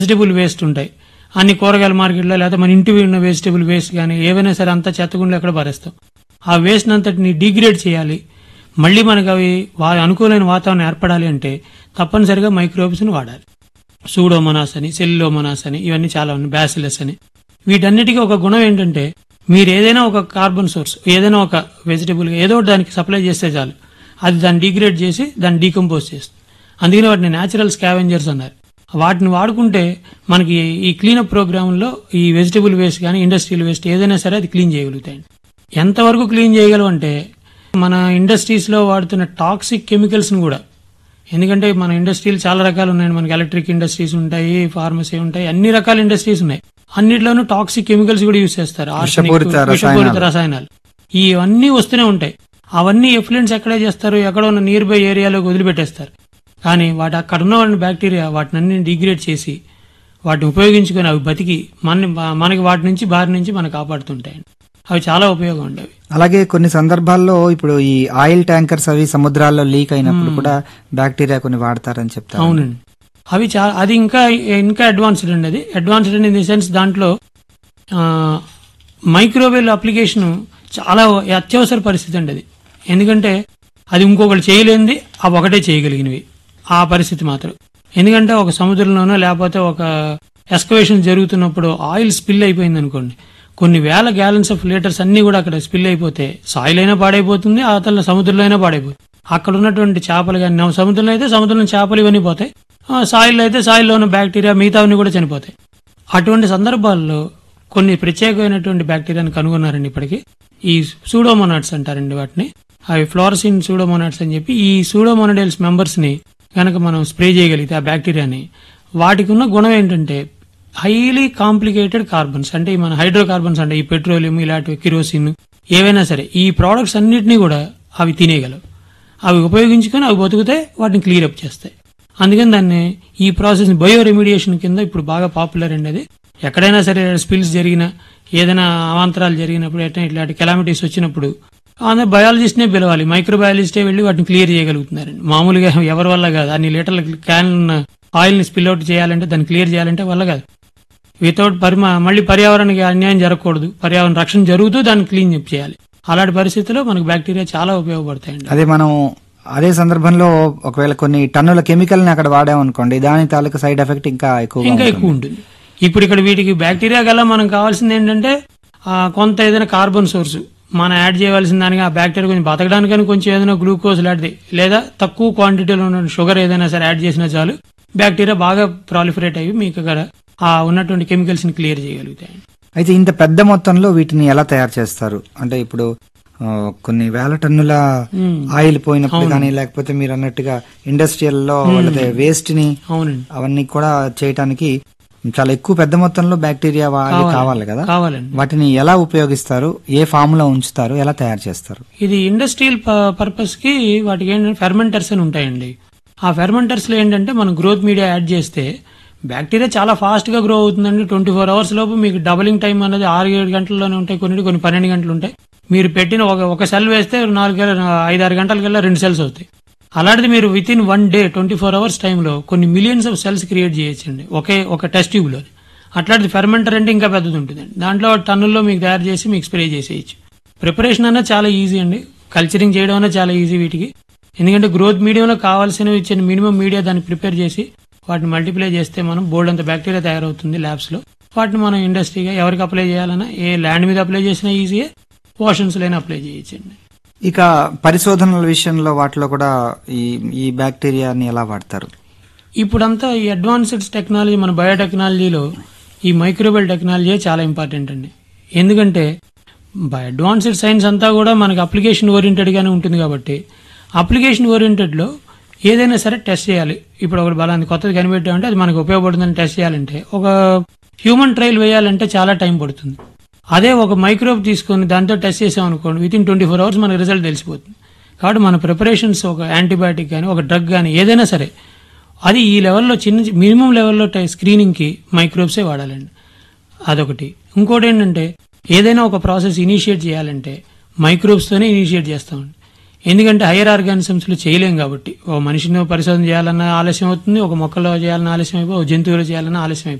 Vegetable waste ఉంటాయి అన్ని కూరగాయల మార్కెట్లో లేకపోతే మన ఇంటి ఉన్న వెజిటబుల్ వేస్ట్ కానీ ఏవైనా సరే అంతా చెత్తగుండలో ఎక్కడ పారేస్తాం ఆ వేస్ట్ అంతటిని డిగ్రేడ్ చేయాలి మళ్ళీ మనకు అవి వా- అనుకూలమైన వాతావరణం ఏర్పడాలి అంటే తప్పనిసరిగా మైక్రోబ్స్ని వాడాలి సూడోమోనాస్ అని సెల్లోమోనాస్ అని ఇవన్నీ చాలా ఉన్నాయి బ్యాసిలస్ అని వీటన్నిటికీ ఒక గుణం ఏంటంటే మీరు ఏదైనా ఒక కార్బన్ సోర్స్ ఏదైనా ఒక వెజిటబుల్ ఏదో ఒకటి దానికి సప్లై చేస్తే చాలు అది దాన్ని డిగ్రేడ్ చేసి దాన్ని డీకంపోజ్ చేస్తుంది అందుకని వాటిని న్యాచురల్ స్కావెంజర్స్ అన్నారు వాటిని వాడుకుంటే మనకి ఈ క్లీనప్ ప్రోగ్రాంలో ఈ వెజిటబుల్ వేస్ట్ కానీ ఇండస్ట్రియల్ వేస్ట్ ఏదైనా సరే అది క్లీన్ చేయగలుగుతాయండి ఎంతవరకు క్లీన్ చేయగలం అంటే మన ఇండస్ట్రీస్లో వాడుతున్న టాక్సిక్ కెమికల్స్ని కూడా ఎందుకంటే మన ఇండస్ట్రీలు చాలా రకాలు ఉన్నాయండి మనకి ఎలక్ట్రిక్ ఇండస్ట్రీస్ ఉంటాయి ఫార్మసీ ఉంటాయి అన్ని రకాల ఇండస్ట్రీస్ ఉన్నాయి అన్నిట్లోనూ టాక్సిక్ కెమికల్స్ కూడా యూజ్ చేస్తారు Arsenic, విషపూరిత విషపూరిత రసాయనాలు. రసాయనాలు ఇవన్నీ వస్తూనే ఉంటాయి అవన్నీ ఎఫ్లెంట్స్ ఎక్కడే చేస్తారు ఎక్కడ ఉన్న నియర్ బై ఏరియాలోకి వదిలిపెట్టేస్తారు కానీ వాటి అక్కడ ఉన్న వాళ్ళని బ్యాక్టీరియా వాటిని అన్ని డిగ్రేడ్ చేసి వాటిని ఉపయోగించుకొని అవి బతికి మన మనకి వాటి నుంచి బారి నుంచి మనకు కాపాడుతుంటాయి అవి చాలా ఉపయోగం ఉండేవి అలాగే కొన్ని సందర్భాల్లో ఇప్పుడు ఈ ఆయిల్ ట్యాంకర్స్ అవి సముద్రాల్లో లీక్ అయినప్పుడు కూడా బ్యాక్టీరియా కొన్ని వాడతారని చెప్తారు అవునండి అవి చాలా అది ఇంకా ఇంకా అడ్వాన్స్డ్ అండి అది అడ్వాన్స్డ్ ఇన్ ది సెన్స్ దాంట్లో మైక్రోవేవ్ అప్లికేషన్ చాలా అత్యవసర పరిస్థితి అండి అది ఎందుకంటే అది ఇంకొకటి చేయలేనిది అవి ఒకటే చేయగలిగినవి ఆ పరిస్థితి మాత్రం ఎందుకంటే ఒక సముద్రంలోనో లేకపోతే ఒక ఎస్కవేషన్ జరుగుతున్నప్పుడు ఆయిల్ స్పిల్ అయిపోయింది అనుకోండి కొన్ని వేల గ్యాలన్స్ ఆఫ్ లీటర్స్ అన్ని కూడా అక్కడ స్పిల్ అయిపోతే సాయిల్ అయినా పాడైపోతుంది ఆ తల సముద్రంలో అయినా పాడైపోతుంది అక్కడ ఉన్నటువంటి చేపలు కానీ సముద్రంలో అయితే సముద్రంలో చేపలు ఇవన్నీ పోతాయి ఆ, సాయిల్లో అయితే సాయిల్లో ఉన్న బ్యాక్టీరియా మిగతావన్నీ కూడా చనిపోతాయి అటువంటి సందర్భాల్లో కొన్ని ప్రత్యేకమైనటువంటి బ్యాక్టీరియాని కనుగొన్నారండి ఇప్పటికి ఈ సూడోమోనాట్స్ అంటారండి వాటిని అవి ఫ్లోరసిన్ సూడోమోనాట్స్ అని చెప్పి ఈ సూడోమోనడైల్స్ మెంబర్స్ ని కనుక మనం స్ప్రే చేయగలిగితే ఆ బ్యాక్టీరియాని వాటికి ఉన్న గుణం ఏంటంటే హైలీ కాంప్లికేటెడ్ కార్బన్స్ అంటే ఈ మన హైడ్రోకార్బన్స్ అంటే ఈ పెట్రోలియం ఇలాంటివి కిరోసిన్ ఏవైనా సరే ఈ ప్రోడక్ట్స్ అన్నిటినీ కూడా అవి తినేయగలవు అవి ఉపయోగించుకొని అవి బతుకుతే వాటిని క్లియర్ అప్ చేస్తాయి అందుకని దాన్ని ఈ ప్రాసెస్ బయో రెమిడియేషన్ కింద ఇప్పుడు బాగా పాపులర్ అండి అది ఎక్కడైనా సరే స్పిల్స్ జరిగినా ఏదైనా అవాంతరాలు జరిగినప్పుడు ఎట్లా ఇట్లాంటి కెలామిటీస్ వచ్చినప్పుడు అందరూ బయాలజిస్ట్నే పిలవాలి మైక్రోబయాలజిస్టే వెళ్ళి వాటిని క్లియర్ చేయగలుగుతున్నారండి మామూలుగా ఎవరి వల్ల కాదు అన్ని లీటర్ల క్యాన్ ఉన్న ఆయిల్ని స్పిల్ అవుట్ చేయాలంటే దాన్ని క్లియర్ చేయాలంటే వల్ల కాదు వితౌట్ పరిమా మళ్ళీ పర్యావరణానికి అన్యాయం జరగకూడదు పర్యావరణ రక్షణ జరుగుతూ దాన్ని క్లీన్ చేయాలి అలాంటి పరిస్థితుల్లో మనకు బ్యాక్టీరియా చాలా ఉపయోగపడతాయండి అదే మనం అదే సందర్భంలో ఒకవేళ కొన్ని టన్నుల కెమికల్ ని అక్కడ వాడామనుకోండి దాని తాలూకు సైడ్ ఎఫెక్ట్ ఇంకా ఎక్కువ ఇంకా ఎక్కువ ఉంటుంది ఇప్పుడు ఇక్కడ వీటికి బ్యాక్టీరియా గల మనం కావాల్సింది ఏంటంటే ఆ, కొంత ఏదైనా కార్బన్ సోర్స్ మనం యాడ్ చేయవలసిన దానికి ఆ బ్యాక్టీరియా కొంచెం బతకడానికని కొంచెం ఏదైనా గ్లూకోజ్ లాంటిది లేదా తక్కువ క్వాంటిటీలో ఉన్న షుగర్ ఏదైనా సరే యాడ్ చేసినా చాలు బ్యాక్టీరియా బాగా ప్రాలిఫరేట్ అయ్యి మీకు అక్కడ ఆ ఉన్నటువంటి కెమికల్స్ ని క్లియర్ చేయగలుగుతాయి అయితే ఇంత పెద్ద మొత్తంలో వీటిని ఎలా తయారు చేస్తారు అంటే ఇప్పుడు ఆ, కొన్ని వేల టన్నుల మ్మ్. ఆయిల్ పోయినప్పుడు కానీ లేకపోతే మీరు అన్నట్టుగా ఇండస్ట్రియల్ లో లేకపోతే వేస్ట్ ని అవునండి అవన్నీ కూడా చేయటానికి చాలా ఎక్కువ పెద్ద మొత్తంలో బ్యాక్టీరియా వాళ్ళు కావాలి కదా కావాలండి వాటిని ఎలా ఉపయోగిస్తారు ఏ ఫామ్ లో ఉంచుతారు ఎలా తయారు చేస్తారు ఇది ఇండస్ట్రియల్ పర్పస్ కి వాటికి ఏంటంటే ఫెర్మెంటర్స్ అని ఉంటాయండి ఆ ఫెర్మెంటర్స్ లో ఏంటంటే మనం గ్రోత్ మీడియా యాడ్ చేస్తే బ్యాక్టీరియా చాలా ఫాస్ట్ గా గ్రో అవుతుందండి ట్వంటీ ఫోర్ అవర్స్ లోపు మీకు డబలింగ్ టైం అనేది ఆరు ఏడు గంటల్లోనే ఉంటాయి కొన్ని కొన్ని పన్నెండు గంటలు ఉంటాయి మీరు పెట్టిన ఒక ఒక సెల్ వేస్తే నాలుగు ఐదు ఆరు గంటలకల్లా రెండు సెల్స్ అవుతాయి అలాంటిది మీరు within one day twenty four hours టైంలో కొన్ని మిలియన్స్ ఆఫ్ సెల్స్ క్రియేట్ చేయొచ్చండి ఒకే ఒక టెస్ట్ ట్యూబ్ లో అట్లాంటిది ఫెర్మెంటర్ అంటే ఇంకా పెద్దది ఉంటుందండి దాంట్లో టన్నుల్లో మీకు తయారు చేసి మీకు స్ప్రే చేసేయచ్చు ప్రిపరేషన్ అన్నది చాలా ఈజీ అండి కల్చరింగ్ చేయడం అన్నది చాలా ఈజీ వీటికి ఎందుకంటే గ్రోత్ మీడియంలో కావాల్సినవి ఇచ్చిన మినిమం మీడియా దాన్ని ప్రిపేర్ చేసి వాటిని మల్టిప్లై చేస్తే మనం బోర్డు అంత బ్యాక్టీరియా తయారవుతుంది ల్యాబ్స్ లో వాటిని మనం ఇండస్ట్రీగా ఎవరికి అప్లై చేయాలన్నా ఏ ల్యాండ్ మీద అప్లై చేసినా ఈజీయే ఓషన్స్ లైన్ అప్లై చేయొచ్చండి ఇక పరిశోధనల విషయంలో వాటిలో కూడా ఈ ఈ బ్యాక్టీరియాని ఎలా వాడతారు ఇప్పుడంతా ఈ అడ్వాన్స్డ్ టెక్నాలజీ మన బయోటెక్నాలజీలో ఈ మైక్రోబల్ టెక్నాలజీ చాలా ఇంపార్టెంట్ అండి ఎందుకంటే అడ్వాన్స్డ్ సైన్స్ అంతా కూడా మనకి అప్లికేషన్ ఓరియంటెడ్ గానే ఉంటుంది కాబట్టి అప్లికేషన్ ఓరియంటెడ్ లో ఏదైనా సరే టెస్ట్ చేయాలి ఇప్పుడు ఒకటి బలాన్ని కొత్తది కనిపెట్టామంటే అది మనకు ఉపయోగపడుతుందని టెస్ట్ చేయాలంటే ఒక హ్యూమన్ ట్రయల్ వేయాలంటే చాలా టైం పడుతుంది అదే ఒక మైక్రోబ్ తీసుకొని దాంతో టెస్ట్ చేసాం అనుకోండి within twenty four hours మనకి రిజల్ట్ తెలిసిపోతుంది కాబట్టి మన ప్రిపరేషన్స్ ఒక యాంటీబయాటిక్ కానీ ఒక డ్రగ్ కానీ ఏదైనా సరే అది ఈ లెవెల్లో చిన్న మినిమం లెవెల్లో స్క్రీనింగ్కి మైక్రోబ్సే వాడాలండి అదొకటి ఇంకోటి ఏంటంటే ఏదైనా ఒక ప్రాసెస్ ఇనిషియేట్ చేయాలంటే మైక్రోబ్స్తోనే ఇనిషియేట్ చేస్తామండి ఎందుకంటే హైయర్ ఆర్గానిజమ్స్ లో చేయలేం కాబట్టి ఓ మనిషిని పరిశోధన చేయాలన్నా ఆలస్యం అవుతుంది ఒక మొక్కలో చేయాలన్నా ఆలస్యం అయిపోయి ఒక జంతువులో చేయాలన్నా ఆలస్యం అయిపోతుంది